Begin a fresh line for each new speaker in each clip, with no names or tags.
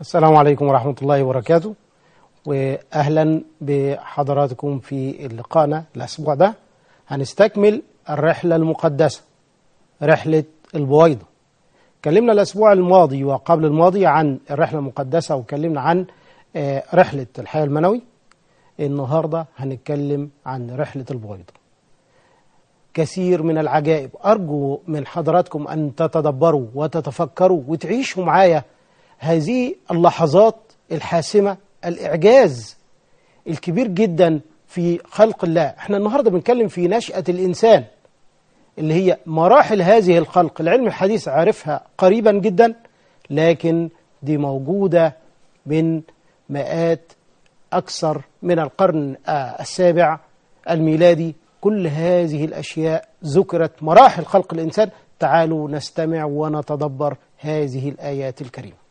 السلام عليكم ورحمة الله وبركاته وأهلا بحضراتكم في لقائنا الأسبوع ده هنستكمل الرحلة المقدسة رحلة البويضة كلمنا الأسبوع الماضي وقبل الماضي عن الرحلة المقدسة وكلمنا عن آه، رحلة الحياة المنوي النهاردة هنتكلم عن رحلة البويضة كثير من العجائب أرجو من حضراتكم أن تتدبروا وتتفكروا وتعيشوا معايا هذه اللحظات الحاسمة الإعجاز الكبير جدا في خلق الله احنا النهاردة بنتكلم في نشأة الإنسان اللي هي مراحل هذه الخلق العلم الحديث عرفها قريبا جدا لكن دي موجودة من مئات أكثر من القرن آه، السابع الميلادي كل هذه الأشياء ذكرت مراحل خلق الإنسان تعالوا نستمع ونتدبر هذه الآيات الكريمة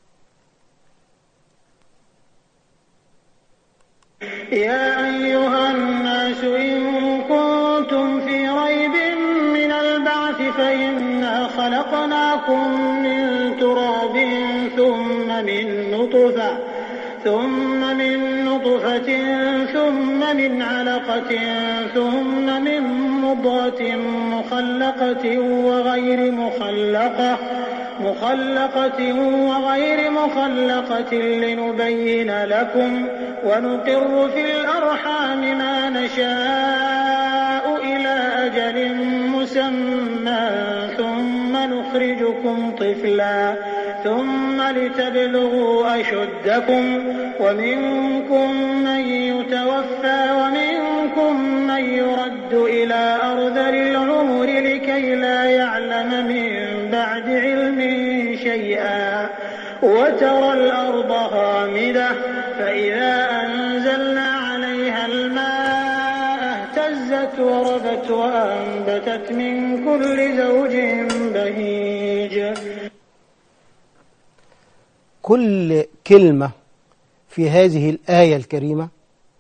يا أيها الناس إن كنتم في ريب من البعث فإنا خلقناكم من تراب ثم من نطفة ثم من نطفة ثم من علقة ثم من مضغة مخلقة وغير مخلقة مخلقة وغير مخلقة لنبين لكم ونقر في الأرحام ما نشاء إلى أجل مسمى ثم نخرجكم طفلا ثم لتبلغوا أشدكم ومنكم من يتوفى ومنكم من يرد إلى أرذل العمر لكي لا يعلم من بعد علم شيئا وترى الأرض هامدة فإذا أنزلنا عليها الماء اهتزت وربت وأنبتت من كل زوج بهيج
كل كلمة في هذه الآية الكريمة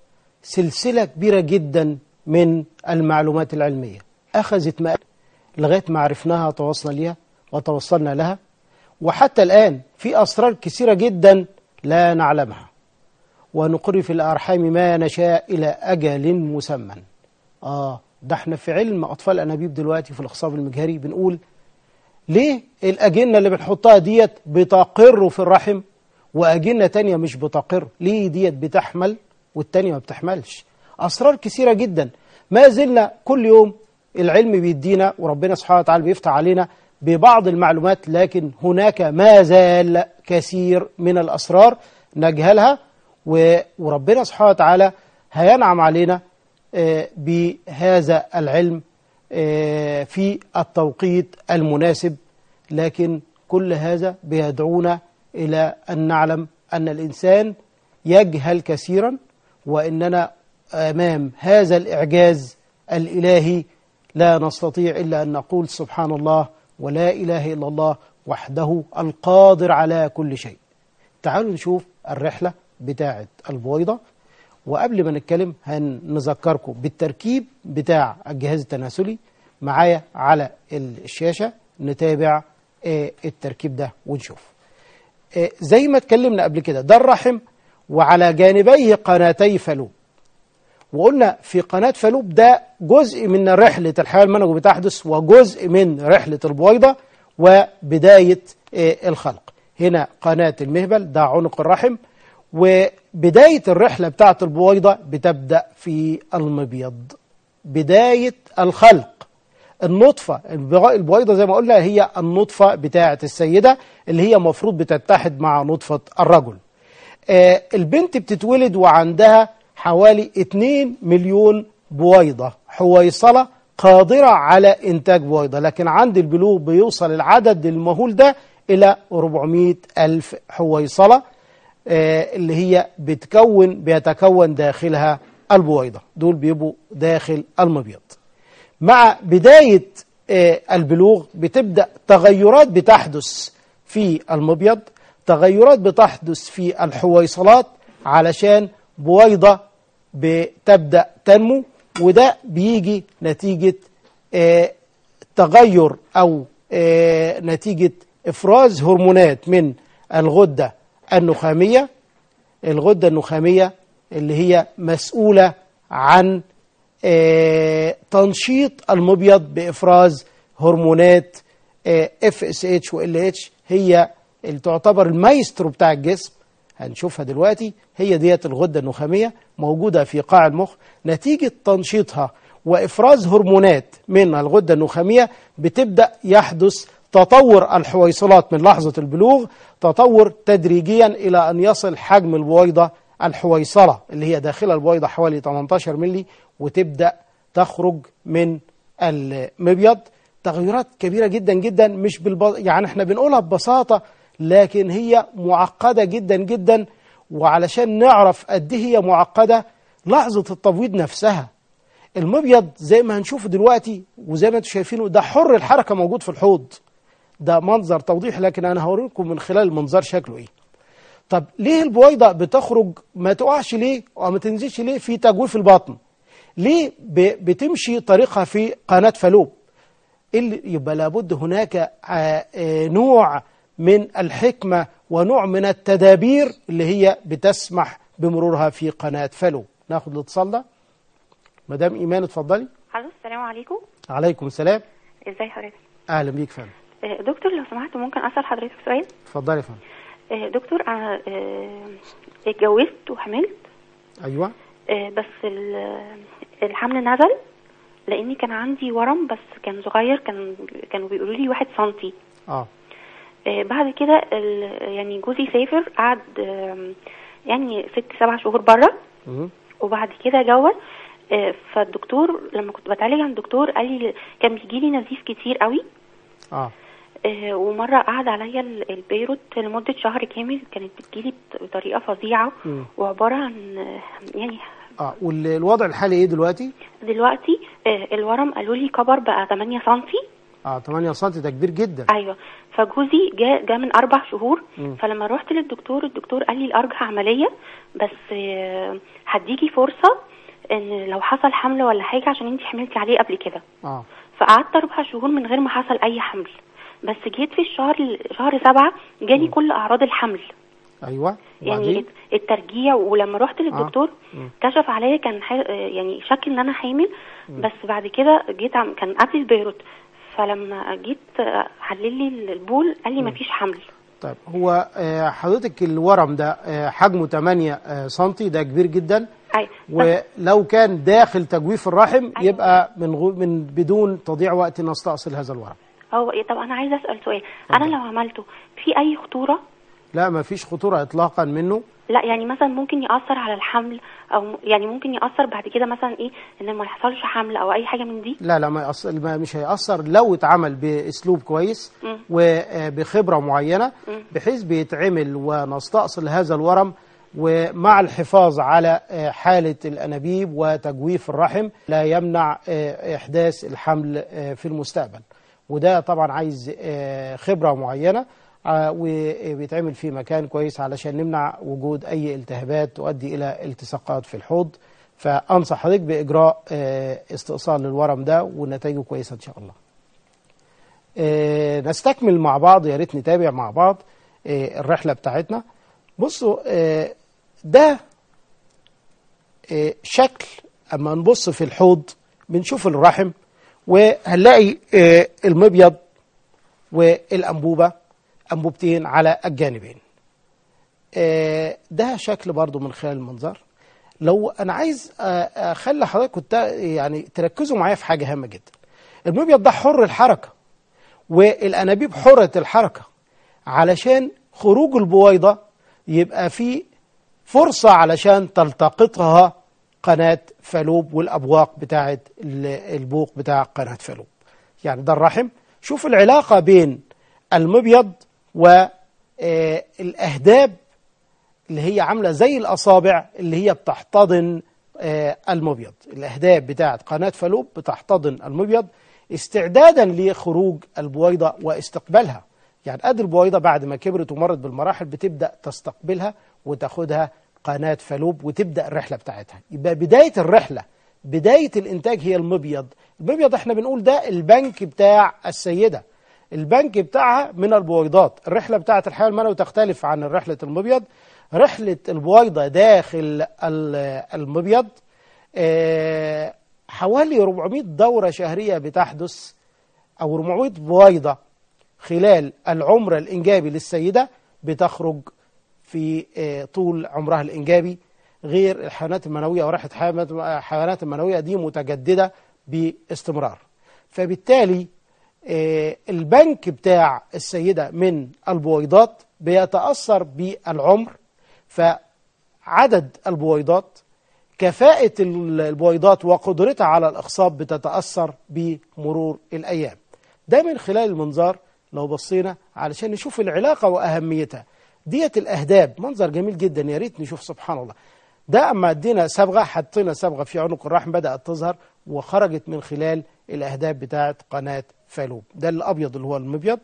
سلسلة كبيرة جدا من المعلومات العلمية أخذت ما لغاية ما عرفناها وتوصلنا ليها وتوصلنا لها وحتى الآن في أسرار كثيرة جدا لا نعلمها ونقر في الأرحام ما نشاء إلى أجل مسمى آه ده احنا في علم أطفال الأنابيب دلوقتي في الإخصاب المجهري بنقول ليه الأجنة اللي بنحطها ديت بتقر في الرحم وأجنة تانية مش بتقر ليه ديت بتحمل والتانية ما بتحملش أسرار كثيرة جدا ما زلنا كل يوم العلم بيدينا وربنا سبحانه وتعالى بيفتح علينا ببعض المعلومات لكن هناك ما زال كثير من الأسرار نجهلها و- وربنا سبحانه وتعالى هينعم علينا آه، بهذا العلم آه، في التوقيت المناسب لكن كل هذا بيدعونا إلى أن نعلم أن الإنسان يجهل كثيرا وإننا أمام هذا الإعجاز الإلهي لا نستطيع إلا أن نقول سبحان الله ولا إله إلا الله وحده القادر على كل شيء تعالوا نشوف الرحلة بتاعة البويضة وقبل ما نتكلم هنذكركم بالتركيب بتاع الجهاز التناسلي معايا على الشاشة نتابع آه، التركيب ده ونشوف آه، زي ما اتكلمنا قبل كده ده الرحم وعلى جانبيه قناتي فالوب وقلنا في قناة فالوب ده جزء من رحلة الحياة المنوي بتحدث وجزء من رحلة البويضة وبداية آه، الخلق هنا قناة المهبل ده عنق الرحم وبداية الرحلة بتاعة البويضة بتبدأ في المبيض بداية الخلق النطفة البغ- البويضة زي ما قلنا هي النطفة بتاعة السيدة اللي هي مفروض بتتحد مع نطفة الرجل آه، البنت بتتولد وعندها حوالي 2 مليون بويضة حويصلة قادرة على إنتاج بويضة لكن عند البلوغ بيوصل العدد المهول ده إلى 400 ألف حويصلة آه، اللي هي بتكون بيتكون داخلها البويضة دول بيبقوا داخل المبيض مع بداية آه، البلوغ بتبدأ تغيرات بتحدث في المبيض تغيرات بتحدث في الحويصلات علشان بويضة بتبدأ تنمو وده بيجي نتيجة آه، تغير أو آه، نتيجة إفراز هرمونات من الغدة النخامية الغدة النخامية اللي هي مسؤولة عن آه، تنشيط المبيض بإفراز هرمونات اف اس اتش وال اتش هي اللي تعتبر المايسترو بتاع الجسم هنشوفها دلوقتي هي ديت الغدة النخامية موجودة في قاع المخ نتيجة تنشيطها وإفراز هرمونات من الغدة النخامية بتبدأ يحدث تطور الحويصلات من لحظة البلوغ تطور تدريجيا إلى أن يصل حجم البويضة الحويصلة اللي هي داخل البويضة حوالي 18 ملي وتبدأ تخرج من المبيض تغيرات كبيرة جدا جدا مش بالب... يعني احنا بنقولها ببساطة لكن هي معقدة جدا جدا وعلشان نعرف قد ايه هي معقدة لحظة التبويض نفسها المبيض زي ما هنشوفه دلوقتي وزي ما انتم شايفينه ده حر الحركة موجود في الحوض ده منظر توضيح لكن انا هوريكم من خلال المنظر شكله ايه طب ليه البويضة بتخرج ما تقعش ليه وما تنزلش ليه في تجويف البطن ليه ب- بتمشي طريقها في قناة فالوب اللي يبقى لابد هناك آه، آه، نوع من الحكمة ونوع من التدابير اللي هي بتسمح بمرورها في قناة فالوب ناخد الاتصال ده مدام إيمان اتفضلي
الو السلام عليكم
عليكم السلام
ازي حضرتك
أهلا بيك فندم
آه، دكتور لو سمحت ممكن اسال حضرتك سؤال
اتفضلي يا فندم
آه، دكتور انا آه، اتجوزت وحملت
أيوه
آه، بس ال- الحمل نزل لاني كان عندي ورم بس كان صغير كان كانوا بيقولوا لي واحد سنتي
اه
آه، بعد كده ال- يعني جوزي سافر قعد آم، يعني ست سبع شهور بره
مم.
وبعد كده جوز آه، فالدكتور لما كنت بتعالج عند الدكتور قال لي كان بيجي لي نزيف كتير قوي
اه
آه، ومرة قعد عليا ال- البيروت لمدة شهر كامل كانت بتجيلي بط- بطريقة فظيعة
مم.
وعبارة عن آه، يعني
اه والوضع الحالي ايه دلوقتي؟
دلوقتي آه، الورم قالوا لي كبر بقى 8 سنتي
اه 8 سم ده كبير جدا
ايوه فجوزي جاء جاء من اربع شهور
مم.
فلما روحت للدكتور الدكتور قال لي الارجح عمليه بس آه، هديكي فرصه ان لو حصل حمل ولا حاجه عشان انت حملتي عليه قبل كده
اه
فقعدت اربع شهور من غير ما حصل اي حمل بس جيت في الشهر شهر سبعة جالي كل اعراض الحمل
ايوه
يعني
وبعدين
الترجيع ولما رحت للدكتور
مم.
كشف عليا كان ح... يعني شك ان انا حامل بس بعد كده جيت عم... كان قبل البيروت فلما جيت حلل لي البول قال لي مفيش حمل
طيب هو آه، حضرتك الورم ده آه، حجمه 8 سم ده كبير جدا
اي بس
ولو كان داخل تجويف الرحم
أيوة.
يبقى من غو من بدون تضييع وقت نستأصل هذا الورم
هو إيه، طب انا عايزه اسال سؤال انا لو عملته في اي خطوره
لا ما فيش خطورة إطلاقا منه
لا يعني مثلا ممكن ياثر على الحمل او م- يعني ممكن ياثر بعد كده مثلا ايه ان ما يحصلش حمل او اي حاجه من دي
لا لا ما, يأثر ما مش هيأثر لو اتعمل بأسلوب كويس
مم.
وبخبرة معينة
مم.
بحيث بيتعمل ونستأصل هذا الورم ومع الحفاظ على آه، حالة الأنابيب وتجويف الرحم لا يمنع آه، إحداث الحمل آه، في المستقبل وده طبعا عايز آه، خبرة معينة آه، وبيتعمل في مكان كويس علشان نمنع وجود أي التهابات تؤدي إلى التصاقات في الحوض فأنصح حضرتك بإجراء آه، استئصال للورم ده ونتائجه كويسة إن شاء الله آه، نستكمل مع بعض يا ريت نتابع مع بعض آه، الرحلة بتاعتنا بصوا آه، ده آه، شكل اما نبص في الحوض بنشوف الرحم وهنلاقي آه، المبيض والأنبوبة أنبوبتين على الجانبين آه، ده شكل برضو من خلال المنظر لو أنا عايز آه، أخلي حضرتك كنت يعني تركزوا معايا في حاجة هامة جدا المبيض ده حر الحركة والأنابيب حرة الحركة علشان خروج البويضة يبقى في فرصة علشان تلتقطها قناة فالوب والأبواق بتاعة ال- البوق بتاع قناة فالوب يعني ده الرحم شوف العلاقة بين المبيض والأهداب اللي هي عاملة زي الأصابع اللي هي بتحتضن آه، المبيض الأهداب بتاعة قناة فالوب بتحتضن المبيض استعدادا لخروج البويضة واستقبالها يعني قد البويضة بعد ما كبرت ومرت بالمراحل بتبدأ تستقبلها وتاخدها قناة فالوب وتبدأ الرحلة بتاعتها يبقى بداية الرحلة بداية الإنتاج هي المبيض المبيض احنا بنقول ده البنك بتاع السيدة البنك بتاعها من البويضات الرحلة بتاعة الحيوان المنوي تختلف عن رحلة المبيض رحلة البويضة داخل ال- المبيض آه، حوالي 400 دورة شهرية بتحدث أو 400 بويضة خلال العمر الإنجابي للسيدة بتخرج في آه، طول عمرها الإنجابي غير الحيوانات المنوية ورحلة حيوانات- الحيوانات المنوية دي متجددة باستمرار فبالتالي آه، البنك بتاع السيدة من البويضات بيتأثر بالعمر فعدد البويضات كفاءة ال- البويضات وقدرتها على الإخصاب بتتأثر بمرور الأيام ده من خلال المنظار لو بصينا علشان نشوف العلاقة وأهميتها ديت الأهداب منظر جميل جدا يا ريت نشوف سبحان الله ده أما ادينا صبغة حطينا صبغة في عنق الرحم بدأت تظهر وخرجت من خلال الأهداب بتاعة قناة فالوب ده الأبيض اللي هو المبيض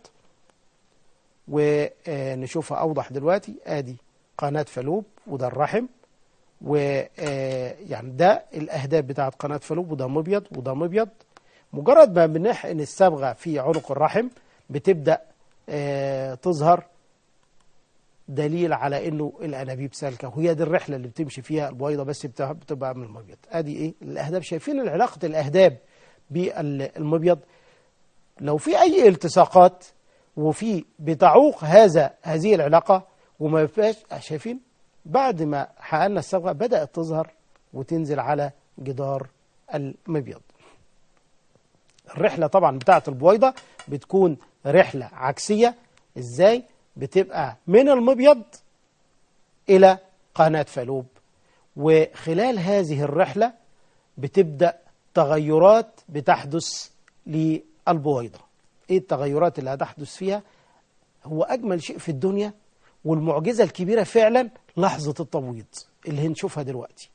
ونشوفها أوضح دلوقتي آدي قناة فالوب وده الرحم ويعني ده الأهداب بتاعة قناة فالوب وده مبيض وده مبيض مجرد ما بنحقن الصبغة في عنق الرحم بتبدأ آه، تظهر دليل على انه الانابيب سالكه وهي دي الرحله اللي بتمشي فيها البويضه بس بت- بتبقى من المبيض ادي ايه الاهداب شايفين علاقه الاهداب بالمبيض لو في اي التصاقات وفي بتعوق هذا هذه العلاقه وما فيهاش شايفين بعد ما حققنا الصبغه بدات تظهر وتنزل على جدار المبيض الرحله طبعا بتاعه البويضه بتكون رحله عكسيه ازاي بتبقى من المبيض الى قناه فالوب وخلال هذه الرحله بتبدا تغيرات بتحدث للبويضه ايه التغيرات اللي هتحدث فيها هو اجمل شيء في الدنيا والمعجزه الكبيره فعلا لحظه التبويض اللي هنشوفها دلوقتي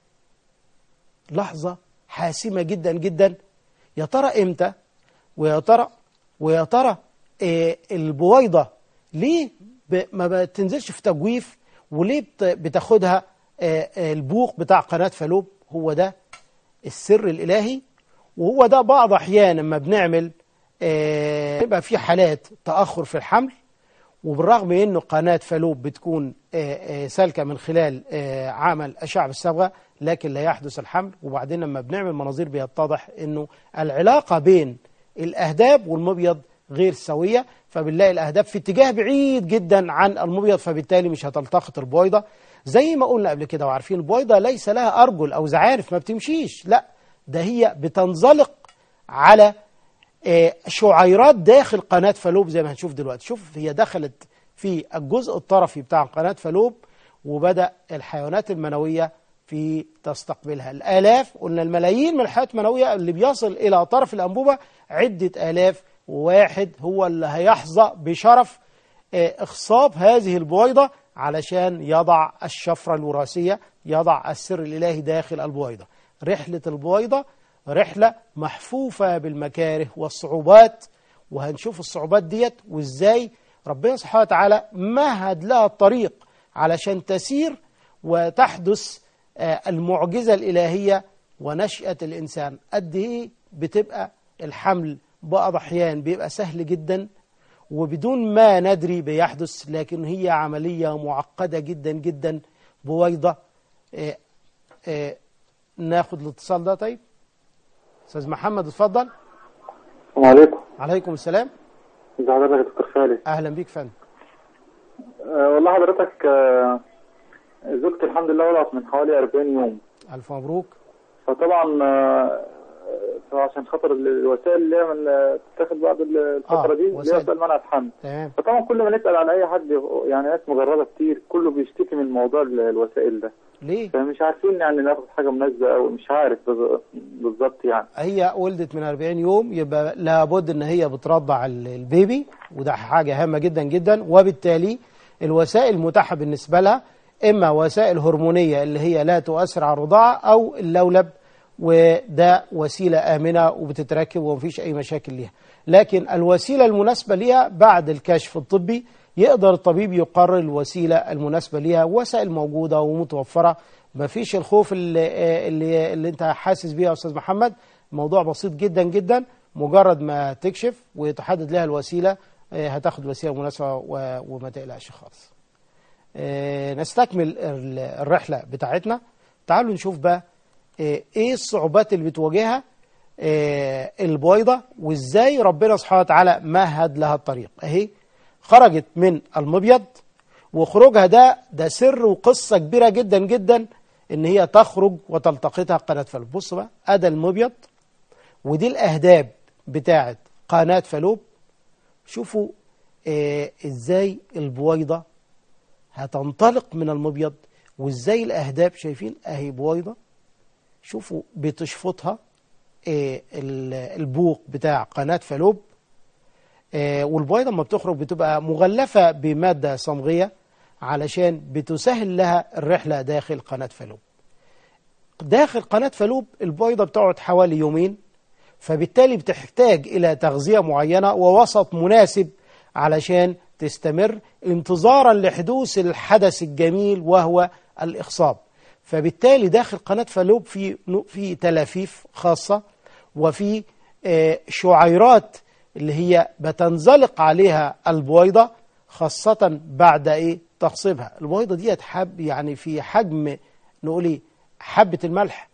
لحظه حاسمه جدا جدا يا ترى امتى ويا ترى ويا ترى آه، البويضه ليه ب- ما بتنزلش في تجويف وليه بت- بتاخدها آه، آه، البوق بتاع قناه فالوب هو ده السر الالهي وهو ده بعض احيان لما بنعمل آه، يبقى في حالات تاخر في الحمل وبالرغم من انه قناه فالوب بتكون آه، آه، سالكه من خلال آه، عمل اشعه بالصبغه لكن لا يحدث الحمل وبعدين لما بنعمل مناظير بيتضح انه العلاقه بين الاهداب والمبيض غير سويه فبنلاقي الاهداب في اتجاه بعيد جدا عن المبيض فبالتالي مش هتلتقط البويضه زي ما قلنا قبل كده وعارفين البويضه ليس لها ارجل او زعارف ما بتمشيش لا ده هي بتنزلق على آه، شعيرات داخل قناة فالوب زي ما هنشوف دلوقتي شوف هي دخلت في الجزء الطرفي بتاع قناة فالوب وبدأ الحيوانات المنوية في تستقبلها الآلاف قلنا الملايين من الحيوانات المنوية اللي بيصل إلى طرف الأنبوبة عدة آلاف وواحد هو اللي هيحظى بشرف آه، إخصاب هذه البويضة علشان يضع الشفرة الوراثية يضع السر الإلهي داخل البويضة رحلة البويضة رحلة محفوفة بالمكاره والصعوبات وهنشوف الصعوبات ديت وازاي ربنا سبحانه وتعالى مهد لها الطريق علشان تسير وتحدث آه، المعجزة الإلهية ونشأة الإنسان قد إيه بتبقى الحمل بعض أحيان بيبقى سهل جدا وبدون ما ندري بيحدث لكن هي عملية معقدة جدا جدا بويضة آه، آه، ناخد الاتصال ده طيب استاذ محمد اتفضل
السلام عليكم
عليكم السلام
ازي حضرتك يا دكتور خالد
اهلا بيك فندم
أه والله حضرتك أه زوجتي الحمد لله ولدت من حوالي 40 يوم
الف مبروك
فطبعا أه عشان خاطر ال- الوسائل اللي هي من بتاخد بعد ال- الفتره
آه،
دي اللي هي
وسائل.
وسائل منع الحمل
تمام
فطبعا كل ما نسال عن اي حد يعني ناس مجربه كتير كله بيشتكي من موضوع ال- الوسائل ده
ليه
فمش عارفين يعني ناخد حاجه مناسبه او مش عارف بز- بالظبط يعني
هي ولدت من 40 يوم يبقى لابد ان هي بترضع ال- البيبي وده حاجه هامه جدا جدا وبالتالي الوسائل المتاحه بالنسبه لها اما وسائل هرمونيه اللي هي لا تؤثر على الرضاعه او اللولب وده وسيله امنه وبتتركب ومفيش اي مشاكل ليها لكن الوسيله المناسبه ليها بعد الكشف الطبي يقدر الطبيب يقرر الوسيله المناسبه ليها وسائل موجوده ومتوفره مفيش الخوف اللي, اللي, اللي انت حاسس بيه يا استاذ محمد موضوع بسيط جدا جدا مجرد ما تكشف وتحدد لها الوسيله آه، هتاخد وسيله مناسبه و- وما تقلقش خالص. آه، نستكمل ال- الرحله بتاعتنا تعالوا نشوف بقى آه، ايه الصعوبات اللي بتواجهها آه، البويضه وازاي ربنا سبحانه وتعالى مهد لها الطريق اهي خرجت من المبيض وخروجها ده ده سر وقصه كبيره جدا جدا ان هي تخرج وتلتقطها قناه فالوب بص بقى ادى المبيض ودي الاهداب بتاعه قناه فالوب شوفوا آه ازاي البويضه هتنطلق من المبيض وازاي الاهداب شايفين اهي بويضه شوفوا بتشفطها آه، ال- البوق بتاع قناه فالوب آه، والبويضه لما بتخرج بتبقى مغلفه بماده صمغيه علشان بتسهل لها الرحله داخل قناه فالوب. داخل قناه فالوب البويضه بتقعد حوالي يومين فبالتالي بتحتاج الى تغذيه معينه ووسط مناسب علشان تستمر انتظارا لحدوث الحدث الجميل وهو الاخصاب. فبالتالي داخل قناه فالوب في في تلافيف خاصه وفي آه، شعيرات اللي هي بتنزلق عليها البويضة خاصة بعد ايه تخصيبها البويضة دي حب يعني في حجم نقول ايه حبة الملح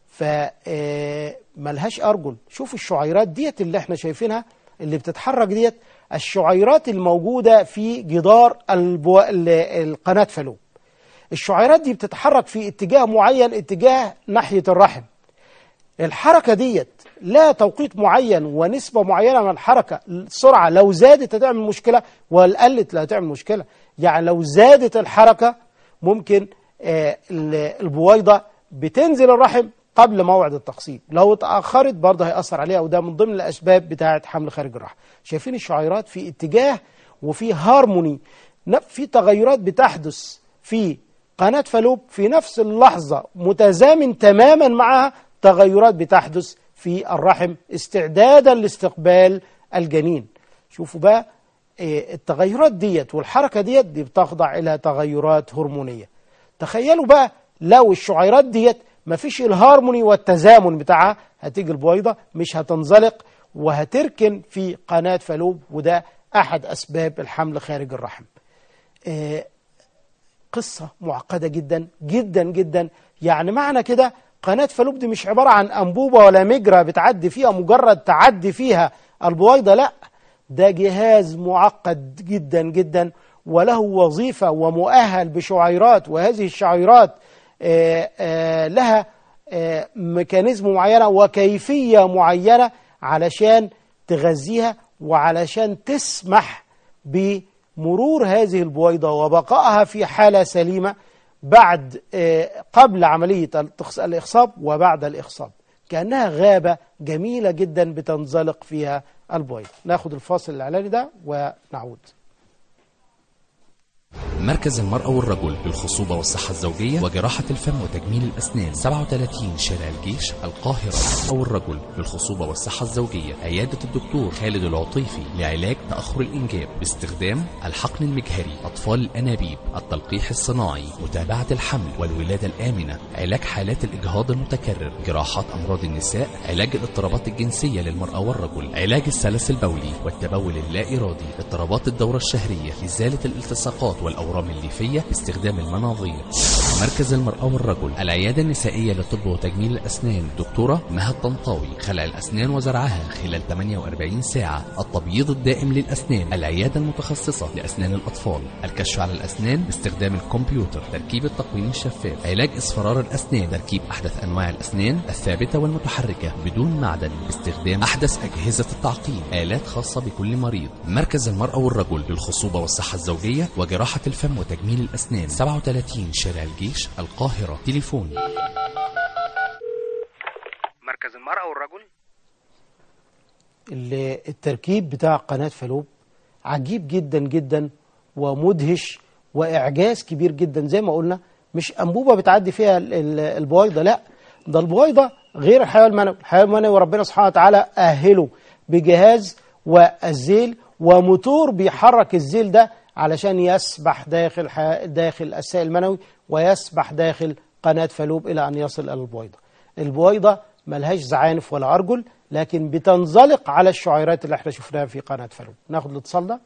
فملهاش أرجل شوف الشعيرات ديت اللي احنا شايفينها اللي بتتحرك ديت الشعيرات الموجودة في جدار البو... ال- القناة فالوب الشعيرات دي بتتحرك في اتجاه معين اتجاه ناحية الرحم الحركة ديت لا توقيت معين ونسبة معينة من الحركة السرعة لو زادت هتعمل مشكلة وقلت لا هتعمل مشكلة يعني لو زادت الحركة ممكن آه، ال- البويضة بتنزل الرحم قبل موعد التخصيب لو اتأخرت برضه هيأثر عليها وده من ضمن الأسباب بتاعة حمل خارج الرحم شايفين الشعيرات في اتجاه وفي هارموني ن- في تغيرات بتحدث في قناة فالوب في نفس اللحظة متزامن تماما معها تغيرات بتحدث في الرحم استعدادا لاستقبال الجنين شوفوا بقى إيه، التغيرات ديت والحركة ديت دي بتخضع إلى تغيرات هرمونية تخيلوا بقى لو الشعيرات ديت مفيش الهارموني والتزامن بتاعها هتيجي البويضة مش هتنزلق وهتركن في قناة فالوب وده أحد أسباب الحمل خارج الرحم آه، قصة معقدة جدا جدا جدا يعني معنى كده قناة فالوب دي مش عبارة عن أنبوبة ولا مجرى بتعدي فيها مجرد تعدي فيها البويضة لا ده جهاز معقد جدا جدا وله وظيفة ومؤهل بشعيرات وهذه الشعيرات آه، آه، لها آه، ميكانيزم معينة وكيفية معينة علشان تغذيها وعلشان تسمح بمرور هذه البويضة وبقائها في حالة سليمة بعد آه، قبل عملية التخص- الإخصاب وبعد الإخصاب كأنها غابة جميلة جدا بتنزلق فيها البويضة ناخد الفاصل الإعلاني ده ونعود
مركز المرأة والرجل للخصوبة والصحة الزوجية وجراحة الفم وتجميل الأسنان 37 شارع الجيش القاهرة أو الرجل للخصوبة والصحة الزوجية عيادة الدكتور خالد العطيفي لعلاج تأخر الإنجاب باستخدام الحقن المجهري أطفال الأنابيب التلقيح الصناعي متابعة الحمل والولادة الآمنة علاج حالات الإجهاض المتكرر جراحات أمراض النساء علاج الاضطرابات الجنسية للمرأة والرجل علاج السلس البولي والتبول اللا إرادي اضطرابات الدورة الشهرية إزالة الالتصاقات والأورام الليفية باستخدام المناظير مركز المرأة والرجل العيادة النسائية للطب وتجميل الأسنان دكتورة مها الطنطاوي خلع الأسنان وزرعها خلال 48 ساعة التبييض الدائم للأسنان العيادة المتخصصة لأسنان الأطفال الكشف على الأسنان باستخدام الكمبيوتر تركيب التقويم الشفاف علاج إصفرار الأسنان تركيب أحدث أنواع الأسنان الثابتة والمتحركة بدون معدن باستخدام أحدث أجهزة التعقيم آلات خاصة بكل مريض مركز المرأة والرجل للخصوبة والصحة الزوجية وجراحة الفم وتجميل الأسنان 37 شارع الجيش القاهرة تليفون
مركز المرأة والرجل
ال- التركيب بتاع قناة فالوب عجيب جدا جدا ومدهش وإعجاز كبير جدا زي ما قلنا مش أنبوبة بتعدي فيها ال- ال- البويضة لا ده البويضة غير الحيوان المنوي الحيوان المنوي وربنا سبحانه وتعالى أهله بجهاز والزيل وموتور بيحرك الزيل ده علشان يسبح داخل ح- داخل السائل المنوي ويسبح داخل قناة فالوب إلى أن يصل إلى البويضة البويضة ملهاش زعانف ولا أرجل لكن بتنزلق على الشعيرات اللي احنا شفناها في قناه فلوب ناخد الاتصال ده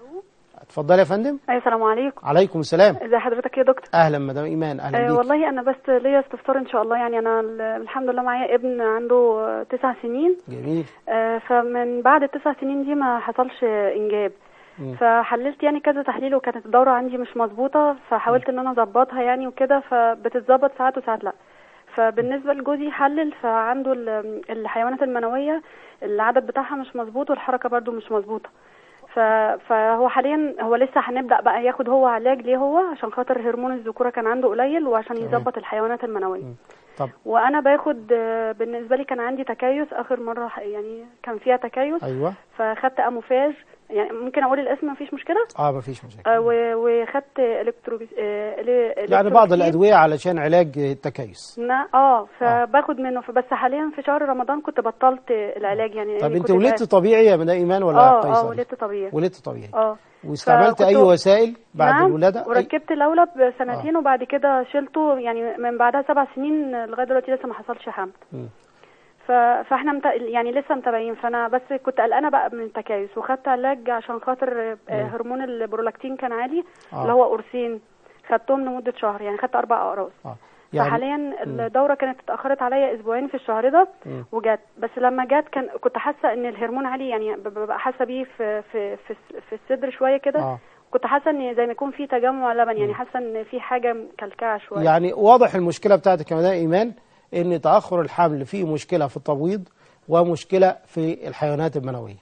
اتفضلي يا فندم
ايوه السلام عليكم
عليكم السلام
ازي حضرتك يا دكتور
اهلا مدام ايمان اهلا
آه
بيك
والله انا بس ليا استفسار ان شاء الله يعني انا ال- الحمد لله معايا ابن عنده آه، تسع سنين
جميل
آه فمن بعد التسع سنين دي ما حصلش انجاب
مم.
فحللت يعني كذا تحليل وكانت الدوره عندي مش مظبوطه فحاولت ان انا اظبطها يعني وكده فبتتظبط ساعات وساعات لا فبالنسبه لجوزي حلل فعنده ال- الحيوانات المنويه العدد بتاعها مش مظبوط والحركه برضو مش مظبوطه ف... فهو حاليا هو لسه هنبدا بقى ياخد هو علاج ليه هو عشان خاطر هرمون الذكوره كان عنده قليل وعشان
تمام.
يظبط الحيوانات المنويه
طب
وانا باخد آه، بالنسبه لي كان عندي تكيس اخر مره ح- يعني كان فيها تكيس
ايوه
فخدت اموفاج يعني ممكن اقول الاسم مفيش مشكله
اه مفيش مشاكل
آه، و- وخدت الكترو آه، إلي-
يعني بعض
إلكتروكسين.
الادويه علشان علاج التكيس
نا- اه فباخد منه فبس حاليا في شهر رمضان كنت بطلت العلاج يعني
طب
يعني
انت
كنت
ولدت
بقى-
طبيعي يا مدام ايمان ولا
اه
قيصري
اه ولدت طبيعي
ولدت طبيعي
اه
واستعملت
فكنت-
اي وسائل بعد
نعم
الولاده أي-
وركبت الاولى بسنتين وبعد كده شلته يعني من بعدها سبع سنين لغايه دلوقتي لسه ما حصلش حمل
مم.
ف... فاحنا مت... يعني لسه متابعين فانا بس كنت قلقانه بقى من التكيس وخدت علاج عشان خاطر آه، هرمون البرولاكتين كان عالي
آه.
اللي هو قرصين خدتهم لمده شهر يعني خدت اربع اقراص
اه
يعني فحاليا الدوره كانت اتاخرت عليا اسبوعين في الشهر ده
مم.
وجت بس لما جت كان كنت حاسه ان الهرمون عالي يعني ب- ببقى حاسه بيه في في في, الس- في الصدر شويه كده
آه.
كنت حاسه ان زي ما يكون في تجمع لبن يعني حاسه ان في حاجه مكلكعه شويه
يعني واضح المشكله بتاعتك يا مدام ايمان ان تاخر الحمل فيه مشكله في التبويض ومشكله في الحيوانات المنويه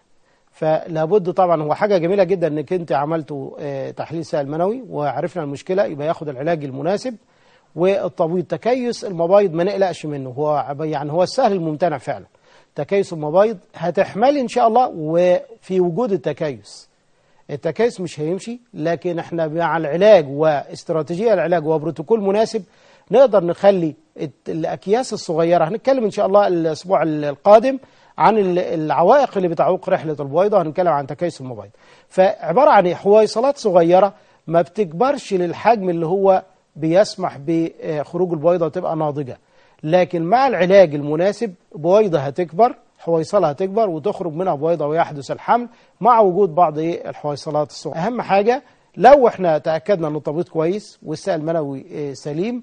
فلابد طبعا هو حاجه جميله جدا انك انت عملتوا آه، تحليل سائل منوي وعرفنا المشكله يبقى ياخد العلاج المناسب والتبويض تكيس المبايض ما نقلقش منه هو عب- يعني هو السهل الممتنع فعلا تكيس المبايض هتحملي ان شاء الله وفي وجود التكيس التكيس مش هيمشي لكن احنا مع العلاج واستراتيجيه العلاج وبروتوكول مناسب نقدر نخلي الت- الاكياس الصغيره هنتكلم ان شاء الله الاسبوع القادم عن ال- العوائق اللي بتعوق رحله البويضه هنتكلم عن تكيس المبيض فعباره عن إيه؟ حويصلات صغيره ما بتكبرش للحجم اللي هو بيسمح بخروج البويضه وتبقى ناضجه لكن مع العلاج المناسب بويضه هتكبر حويصلة هتكبر وتخرج منها بويضة ويحدث الحمل مع وجود بعض إيه الحويصلات الصغيرة أهم حاجة لو احنا تأكدنا أن التبويض كويس والسائل المنوي إيه سليم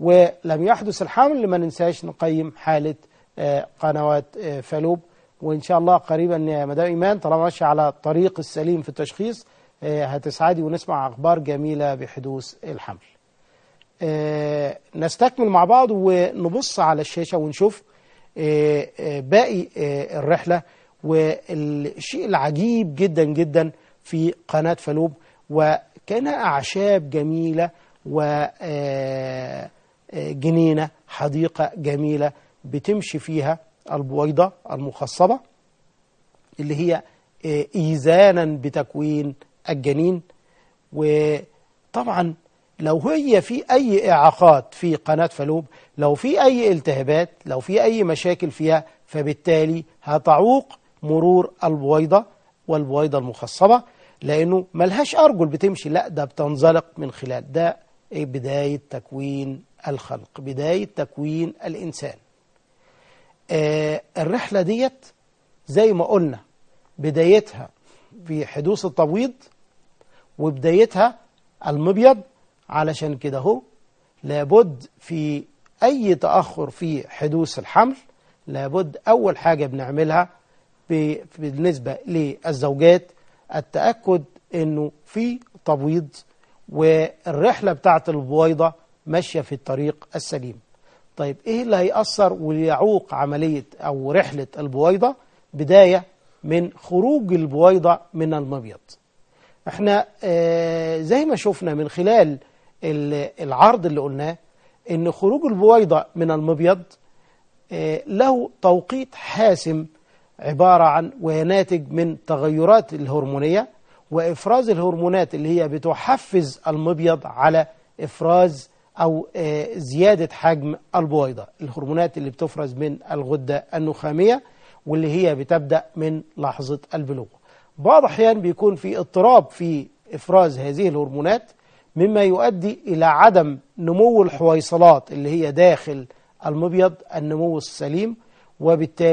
ولم يحدث الحمل ما ننساش نقيم حالة آه، قنوات آه، فالوب وإن شاء الله قريبا يا مدام إيمان طالما ماشي على الطريق السليم في التشخيص آه، هتسعدي ونسمع أخبار جميلة بحدوث الحمل آه، نستكمل مع بعض ونبص على الشاشة ونشوف آه، آه، باقي آه، الرحلة والشيء العجيب جدا جدا في قناة فالوب وكانها أعشاب جميلة وجنينة حديقة جميلة بتمشي فيها البويضة المخصبة اللي هي آه، إيزانا بتكوين الجنين وطبعا لو هي في أي إعاقات في قناة فالوب لو في أي التهابات لو في أي مشاكل فيها فبالتالي هتعوق مرور البويضة والبويضة المخصبة لأنه ملهاش أرجل بتمشي لا ده بتنزلق من خلال ده إيه بداية تكوين الخلق بداية تكوين الإنسان آه الرحلة ديت زي ما قلنا بدايتها في حدوث التبويض وبدايتها المبيض علشان كده هو لابد في أي تأخر في حدوث الحمل لابد أول حاجة بنعملها ب- بالنسبة للزوجات التأكد أنه في تبويض والرحلة بتاعت البويضة ماشية في الطريق السليم طيب إيه اللي هيأثر ويعوق عملية أو رحلة البويضة بداية من خروج البويضة من المبيض احنا آه، زي ما شفنا من خلال ال- العرض اللي قلناه ان خروج البويضة من المبيض آه، له توقيت حاسم عبارة عن وناتج من تغيرات الهرمونية وإفراز الهرمونات اللي هي بتحفز المبيض على إفراز أو آه، زيادة حجم البويضة الهرمونات اللي بتفرز من الغدة النخامية واللي هي بتبدأ من لحظة البلوغ بعض الأحيان بيكون في اضطراب في إفراز هذه الهرمونات مما يؤدي إلى عدم نمو الحويصلات اللي هي داخل المبيض النمو السليم وبالتالي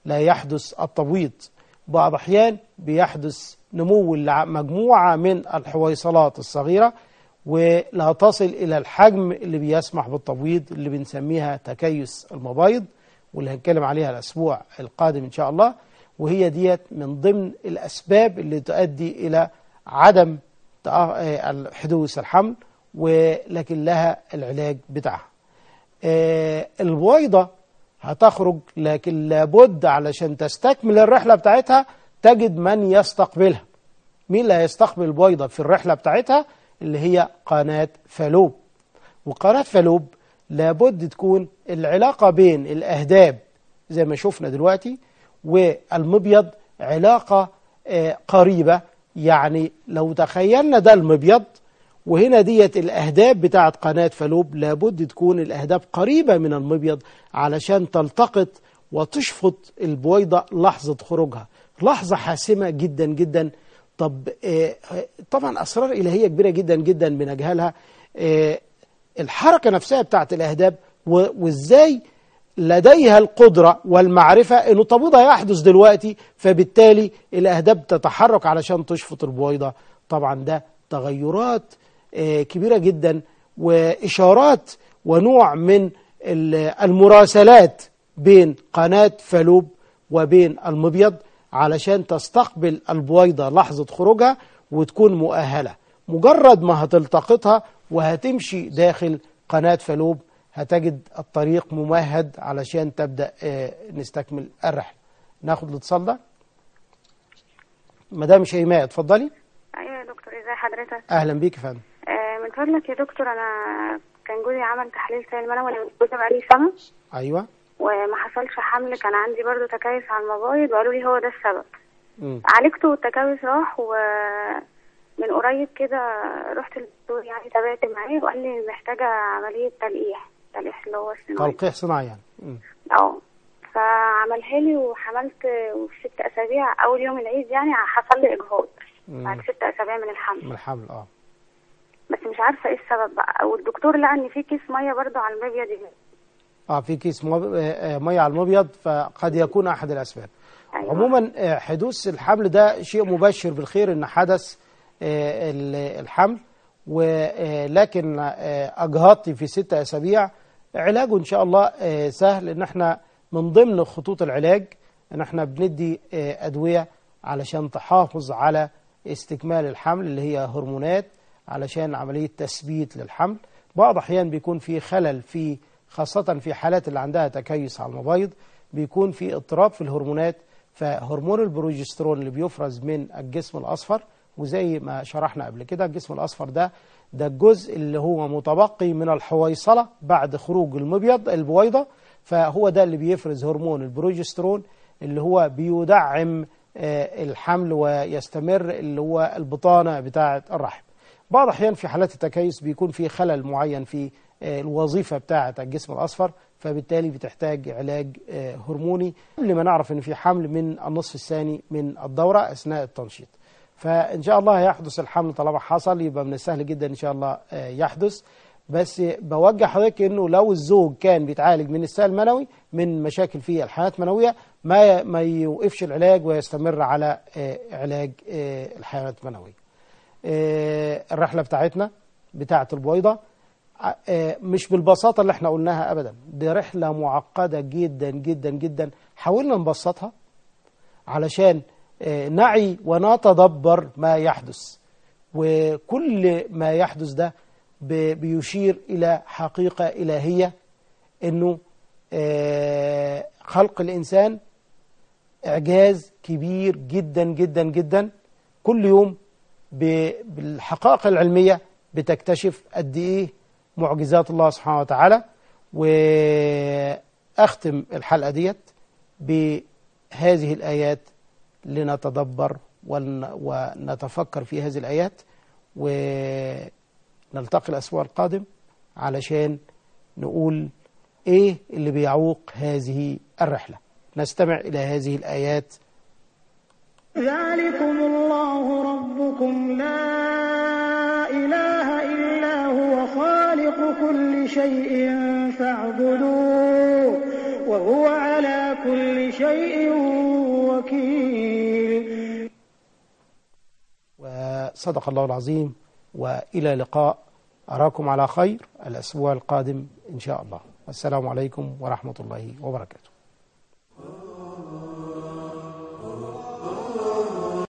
لا يحدث التبويض بعض الأحيان بيحدث نمو مجموعة من الحويصلات الصغيرة ولا تصل إلى الحجم اللي بيسمح بالتبويض اللي بنسميها تكيس المبايض واللي هنتكلم عليها الأسبوع القادم إن شاء الله وهي ديت من ضمن الأسباب اللي تؤدي إلى عدم حدوث الحمل ولكن لها العلاج بتاعها البويضة هتخرج لكن لابد علشان تستكمل الرحلة بتاعتها تجد من يستقبلها مين اللي هيستقبل البويضة في الرحلة بتاعتها اللي هي قناة فالوب وقناة فالوب لابد تكون العلاقة بين الأهداب زي ما شفنا دلوقتي والمبيض علاقة قريبة يعني لو تخيلنا ده المبيض وهنا ديت الأهداب بتاعت قناة فالوب لابد تكون الأهداب قريبة من المبيض علشان تلتقط وتشفط البويضة لحظة خروجها لحظة حاسمة جدا جدا طب طبعا أسرار إلهية كبيرة جدا جدا بنجهلها الحركة نفسها بتاعت الأهداب وإزاي لديها القدرة والمعرفة أنه تبويضها يحدث دلوقتي فبالتالي الأهداب تتحرك علشان تشفط البويضة طبعا ده تغيرات كبيرة جدا وإشارات ونوع من المراسلات بين قناة فالوب وبين المبيض علشان تستقبل البويضة لحظة خروجها وتكون مؤهلة مجرد ما هتلتقطها وهتمشي داخل قناة فالوب هتجد الطريق ممهد علشان تبدأ نستكمل الرحلة ناخد الاتصال ده مدام شيماء اتفضلي
ايوه يا دكتور ازي حضرتك
اهلا بيك يا فندم
آه من فضلك يا دكتور انا كان جوزي عمل تحليل سائل منوي انا متجوزه بقالي سنه
ايوه
وما حصلش حمل كان عندي برضو تكيس على المبايض وقالوا لي هو ده السبب
مم.
عالجته والتكيس راح ومن قريب كده رحت للدكتور يعني تابعت معاه وقال لي محتاجه عمليه تلقيح تلقيح اللي هو الصناعي
تلقيح صناعي يعني مم.
اه فعملها لي وحملت وفي ست اسابيع اول يوم العيد يعني حصل لي اجهاض
مم.
بعد ست اسابيع من الحمل
من الحمل اه
بس مش عارفه ايه السبب بقى والدكتور لقى ان في كيس ميه برضو على المبيض دي
اه في كيس مب- آه، آه، ميه على المبيض فقد يكون احد الاسباب
أيوة.
عموما آه، حدوث الحمل ده شيء مبشر بالخير ان حدث آه، ال- الحمل ولكن اجهضتي في ستة اسابيع علاجه ان شاء الله آه، سهل ان احنا من ضمن خطوط العلاج ان احنا بندي آه، ادويه علشان تحافظ على استكمال الحمل اللي هي هرمونات علشان عمليه تثبيت للحمل بعض الاحيان بيكون في خلل في خاصه في حالات اللي عندها تكيس على المبايض بيكون في اضطراب في الهرمونات فهرمون البروجسترون اللي بيفرز من الجسم الاصفر وزي ما شرحنا قبل كده الجسم الاصفر ده ده الجزء اللي هو متبقي من الحويصله بعد خروج المبيض البويضه فهو ده اللي بيفرز هرمون البروجسترون اللي هو بيدعم آه، الحمل ويستمر اللي هو البطانه بتاعه الرحم بعض الأحيان في حالات التكيس بيكون في خلل معين في آه، الوظيفة بتاعة الجسم الأصفر فبالتالي بتحتاج علاج آه، هرموني قبل ما نعرف إن في حمل من النصف الثاني من الدورة أثناء التنشيط فإن شاء الله هيحدث الحمل طالما حصل يبقى من السهل جدا إن شاء الله آه، يحدث بس بوجه حضرتك انه لو الزوج كان بيتعالج من السائل المنوي من مشاكل في الحياه المنويه ما ما يوقفش العلاج ويستمر على آه، علاج آه، الحيوانات المنويه. آه، الرحله بتاعتنا بتاعه البويضه ع- آه، مش بالبساطه اللي احنا قلناها ابدا دي رحله معقده جدا جدا جدا حاولنا نبسطها علشان آه، نعي ونتدبر ما يحدث وكل ما يحدث ده ب- بيشير إلى حقيقة إلهية أنه آه، خلق الإنسان إعجاز كبير جدا جدا جدا كل يوم ب- بالحقائق العلمية بتكتشف قد إيه معجزات الله سبحانه وتعالى وأختم الحلقة ديت بهذه الآيات لنتدبر ون- ونتفكر في هذه الآيات ونلتقي الأسبوع القادم علشان نقول إيه اللي بيعوق هذه الرحلة نستمع إلى هذه الآيات
ذلكم الله ربكم لا إله إلا هو خالق كل شيء فاعبدوه وهو على كل شيء شيء وكيل
وصدق الله العظيم وإلى لقاء أراكم على خير الأسبوع القادم إن شاء الله والسلام عليكم ورحمة الله وبركاته